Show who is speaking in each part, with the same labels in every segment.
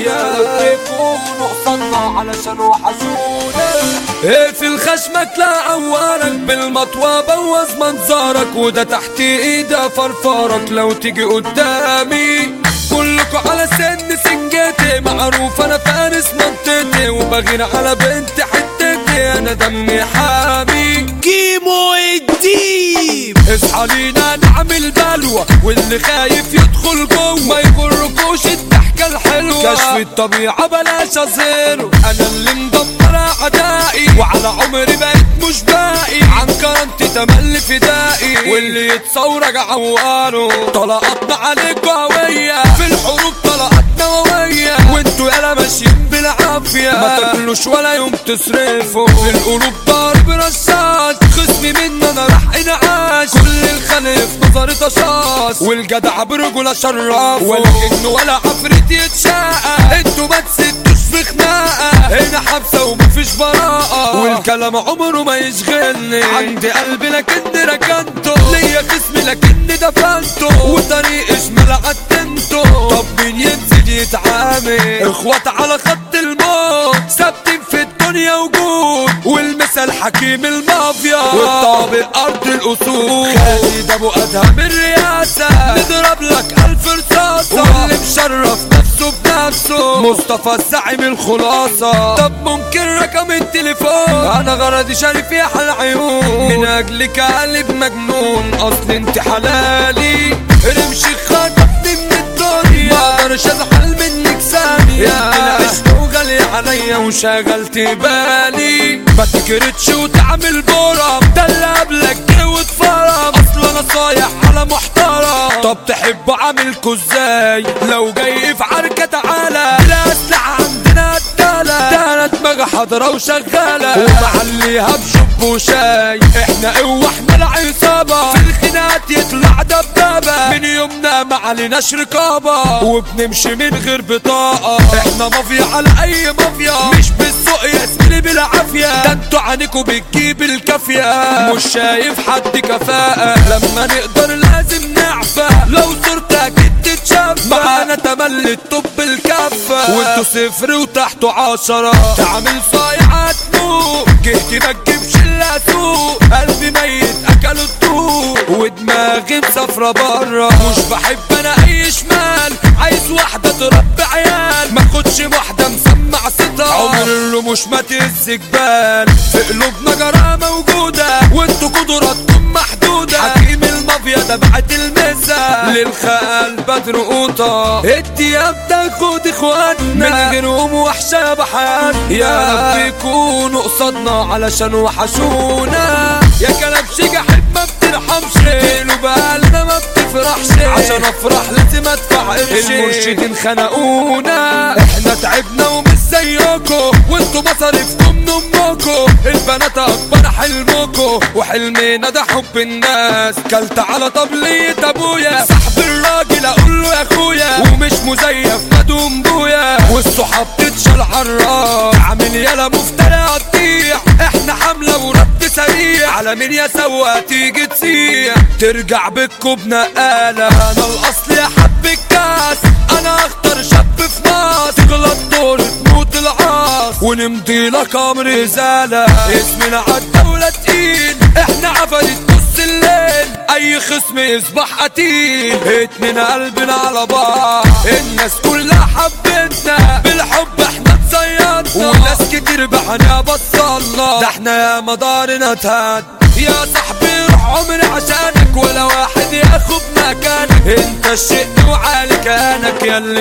Speaker 1: يا يكونوا قصدنا علشان وحشونا ايه في الخشمك لا عوارك بالمطوى بوظ منظرك وده تحت ايده فرفارك لو تيجي قدامي كلكوا على سن سنجتي معروف انا فارس منطقتي وبغير على بنت حتتي انا دمي حامي
Speaker 2: كيمو الديب
Speaker 1: اصحى لينا نعمل بلوى واللي خايف يدخل جوه ما يغركوش الضحكة الحلوة كشف الطبيعة بلاش اظهره انا اللي مدمر اعدائي وعلى عمري بقيت مش باقي عن كرامتي تملي فدائي واللي يتصورج عواره طلقاتنا عليك قوية في الحروب طلقات نووية وانتوا يالا ماشيين بالعافية ما تاكلوش ولا يوم تصرفوا في القلوب ضارب رشاش خصمي منه انا راح انعاش كل الخلق في نظري طشاش والجدع برجولة شراف ولا جن ولا عفريت يتشاقى انتوا ما تسدوش في خناقة هنا حبسة ومفيش براءة والكلام عمره ما يشغلني عندي قلبي لكني ركنته ليا جسمي لكني دفنته وطريق شمال عتمته طب مين ينزل يتعامل اخوات على خط الموت ثابتين في الدنيا وجود والمثل حكيم المافيا والطابق ارض الاصول خالد ابو ادهم الرئاسة نضرب لك الف رصاصة واللي مشرف نفسه بنفسه مصطفى الزعيم الخلاصة طب ممكن رقم التليفون انا غرضي شاري في حل عيون من اجلك قلب مجنون اصل انت حلالي رمشي خطفني من الدنيا ما اقدرش ازعل منك ثانية يا عشق وغالي عليا وشغلت بالي ما تكرتش وتعمل برم ده اللي قبلك جه واتفرم اصل انا صايح على محترم طب تحبوا عاملكوا ازاي لو جاي في عركة تعالى الاسلحة عندنا قتالة ده انا دماغي حاضرة وشغالة ومعليها بشب وشاي احنا قوة احنا العصابة في الخناقات يطلع دبابة من يومنا ما عليناش رقابة وبنمشي من غير بطاقة احنا مافيا على اي مافيا مش بالسوق يا زميلي بالعافية ده انتوا عينيكوا بتجيب الكافية مش شايف حد كفاءة لما نقدر لازم نعفى لو صورتك تتشاف معانا تملي الطب الكفة وانتوا صفر وتحته عشرة تعمل صايعات موت جهتي ما تجيبش الا سوق قلبي ميت اكل الطوق ودماغي مسافرة برا مش بحب انا اي شمال عايز واحدة تربي عيال ما خدش واحدة مسمع ستار عمر الرموش ما تهز جبال في قلوبنا جرأة موجودة وانتوا قدراتكم محدودة حكيم المافيا ده بعت المسا للخال بدر قوطة الدياب تاخد اخواتنا من غيرهم وحشة بحياتنا يا بيكونوا قصادنا علشان وحشونا يا كلام شجح ما بترحمش كيلو بقالنا ما بتفرحش عشان افرح لازم ادفع قرش المرشدين خنقونا احنا تعبنا ومش زيكو وانتوا مصاريفكم من امكو البنات اكبر حلمكو وحلمنا ده حب الناس كلت على طبلية ابويا صاحب الراجل اقول له يا اخويا ومش مزيف مدوم بويا والصحاب تتشال عالراس عامل يالا مفتري قطيع احنا حملة ورد سريع على مين يا سوا تيجي تسيع ترجع بكو بنقالة انا الاصل يا حب الكاس انا اختار شاب في ناس تغلط دور تموت العاص ونمضي لك امر ازالة اسمنا عالدولة تقيل احنا عفريت نص الليل اي خصم يصبح قتيل اتنين قلبنا على بعض الناس كلها حبتنا بالحب احنا اتصيدنا وناس كتير بحنا بصلنا ده احنا يا مدارنا تهد يا صاحبي روح عمري عشانك ولا واحد ياخد مكانك انت الشيء وعالي كانك يا اللي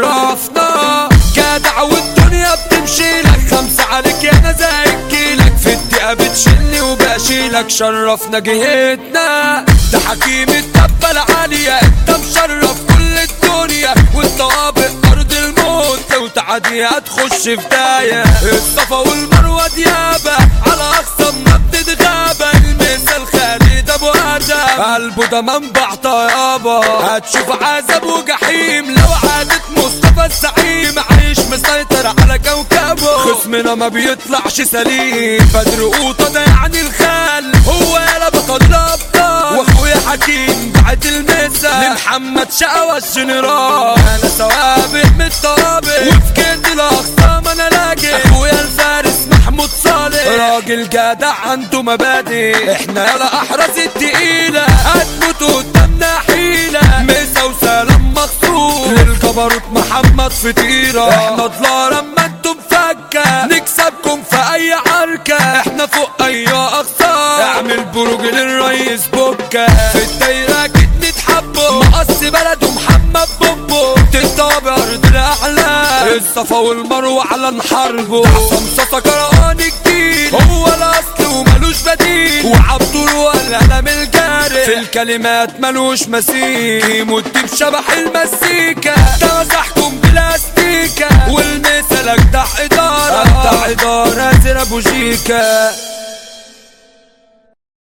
Speaker 1: مشرفنا جدع والدنيا بتمشي لك خمسة عليك يا انا زي الكيلك في الدقيقة بتشيلني وبشيلك شرفنا جهتنا ده حكيم الدبة العالية انت مشرف كل الدنيا وانت وابق ارض الموت لو تعدي هتخش في داية الصفا والمروة ديابة على اقصى ما بتتغابة المثل خالد ابو ادم قلبه ده منبع طيابة هتشوف عذاب وجحيم لو عادت مصطفى الزعيم عايش مسيطر على كوكبه خصمنا ما بيطلعش سليم بدر قوطة ده يعني الخال هو يالا بطل الابطال واخويا حكيم بعت المثل لمحمد شقوى الجنرال انا سوابق من الطراب ظابط وفي كيد الاقسام انا لاقي اخويا الفارس محمود صالح راجل جدع عنده مبادئ احنا يلا احرز التقيلة هتموت قدامنا حيلة مسا وسلام مخصوص للجبروت محمد فطيرة احنا طلع لما انتم فكة نكسبكم في اي عركة احنا فوق اي اقصى اعمل بروج للريس بوكة في الدايرة اكيد نتحبوا مقص بلده محمد بوبو تنطى بأرض الأحلام الصفا والمروة على نحاربه عصام صاصا كرهان جديد هو الأصل وملوش بديل وعبدور والقلم الجاري في الكلمات ملوش مثيل يموت بشبح المزيكا ده مسحكم بلاستيكا والمثل أجدع إدارة أجدع إدارة زر أبو شيكا